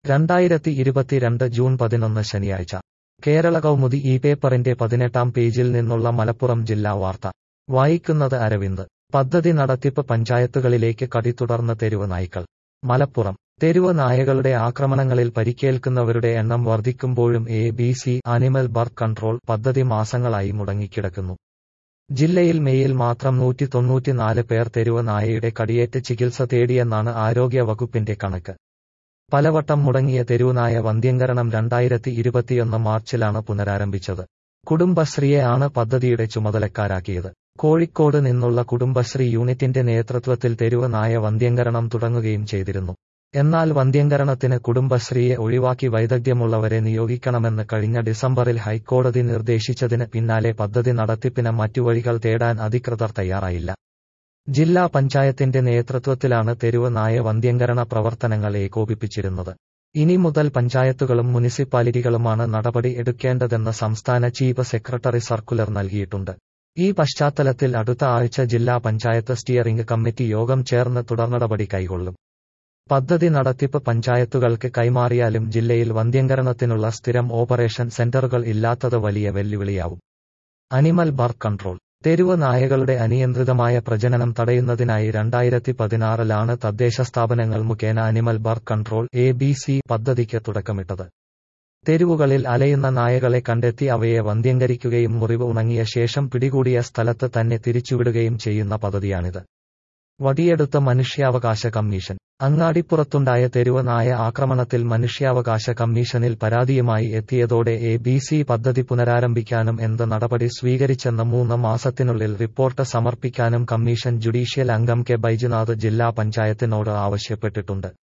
രണ്ടായിരത്തി ഇരുപത്തിരണ്ട് ജൂൺ പതിനൊന്ന് ശനിയാഴ്ച കേരള കൗമുദി ഈ പേപ്പറിന്റെ പതിനെട്ടാം പേജിൽ നിന്നുള്ള മലപ്പുറം ജില്ലാ വാർത്ത വായിക്കുന്നത് അരവിന്ദ് പദ്ധതി നടത്തിപ്പ് പഞ്ചായത്തുകളിലേക്ക് കടി തുടർന്ന് തെരുവ് നായ്ക്കൾ മലപ്പുറം തെരുവ് നായകളുടെ ആക്രമണങ്ങളിൽ പരിക്കേൽക്കുന്നവരുടെ എണ്ണം വർദ്ധിക്കുമ്പോഴും A B C animal birth control പദ്ധതി മാസങ്ങളായി മുടങ്ങിക്കിടക്കുന്നു ജില്ലയിൽ മെയിൽ മാത്രം നൂറ്റി തൊണ്ണൂറ്റിനാല് പേർ തെരുവ് നായയുടെ കടിയേറ്റ് ചികിത്സ തേടിയെന്നാണ് ആരോഗ്യ വകുപ്പിന്റെ കണക്ക് പലവട്ടം മുടങ്ങിയ തെരുവുനായ വന്ധ്യംകരണം രണ്ടായിരത്തി ഇരുപത്തിയൊന്ന് മാർച്ചിലാണ് പുനരാരംഭിച്ചത് കുടുംബശ്രീയെ ആണ് പദ്ധതിയുടെ ചുമതലക്കാരാക്കിയത് കോഴിക്കോട് നിന്നുള്ള കുടുംബശ്രീ യൂണിറ്റിന്റെ നേതൃത്വത്തിൽ തെരുവ് നായ വന്ധ്യംകരണം തുടങ്ങുകയും ചെയ്തിരുന്നു എന്നാൽ വന്ധ്യംകരണത്തിന് കുടുംബശ്രീയെ ഒഴിവാക്കി വൈദഗ്ധ്യമുള്ളവരെ നിയോഗിക്കണമെന്ന് കഴിഞ്ഞ ഡിസംബറിൽ ഹൈക്കോടതി നിർദ്ദേശിച്ചതിന് പിന്നാലെ പദ്ധതി നടത്തിപ്പിന് മറ്റു വഴികൾ തേടാൻ അധികൃതർ തയ്യാറായില്ല ജില്ലാ പഞ്ചായത്തിന്റെ നേതൃത്വത്തിലാണ് തെരുവ് നായ വന്ധ്യംകരണ പ്രവർത്തനങ്ങൾ ഏകോപിപ്പിച്ചിരുന്നത് ഇനി മുതൽ പഞ്ചായത്തുകളും മുനിസിപ്പാലിറ്റികളുമാണ് നടപടി എടുക്കേണ്ടതെന്ന് സംസ്ഥാന ചീഫ് സെക്രട്ടറി സർക്കുലർ നൽകിയിട്ടുണ്ട് ഈ പശ്ചാത്തലത്തിൽ അടുത്ത ആഴ്ച ജില്ലാ പഞ്ചായത്ത് സ്റ്റിയറിംഗ് കമ്മിറ്റി യോഗം ചേർന്ന് തുടർനടപടി കൈകൊള്ളും പദ്ധതി നടത്തിപ്പ് പഞ്ചായത്തുകൾക്ക് കൈമാറിയാലും ജില്ലയിൽ വന്ധ്യംകരണത്തിനുള്ള സ്ഥിരം ഓപ്പറേഷൻ സെന്ററുകൾ ഇല്ലാത്തത് വലിയ വെല്ലുവിളിയാവും അനിമൽ ബർത്ത് കൺട്രോൾ തെരുവ് നായകളുടെ അനിയന്ത്രിതമായ പ്രജനനം തടയുന്നതിനായി രണ്ടായിരത്തി പതിനാറിലാണ് തദ്ദേശ സ്ഥാപനങ്ങൾ മുഖേന animal birth control A B C പദ്ധതിക്ക് തുടക്കമിട്ടത് തെരുവുകളിൽ അലയുന്ന നായകളെ കണ്ടെത്തി അവയെ വന്ധ്യംകരിക്കുകയും മുറിവ് ഉണങ്ങിയ ശേഷം പിടികൂടിയ സ്ഥലത്ത് തന്നെ തിരിച്ചുവിടുകയും ചെയ്യുന്ന പദ്ധതിയാണിത് വടിയെടുത്ത മനുഷ്യാവകാശ കമ്മീഷൻ അങ്ങാടിപ്പുറത്തുണ്ടായ തെരുവ് നായ ആക്രമണത്തിൽ മനുഷ്യാവകാശ കമ്മീഷനിൽ പരാതിയുമായി എത്തിയതോടെ എ ബി സി പദ്ധതി പുനരാരംഭിക്കാനും എന്ത് നടപടി സ്വീകരിച്ചെന്ന് മൂന്ന് മാസത്തിനുള്ളിൽ റിപ്പോർട്ട് സമർപ്പിക്കാനും കമ്മീഷൻ ജുഡീഷ്യൽ അംഗം കെ ബൈജുനാഥ് ജില്ലാ പഞ്ചായത്തിനോട് ആവശ്യപ്പെട്ടിട്ടുണ്ട്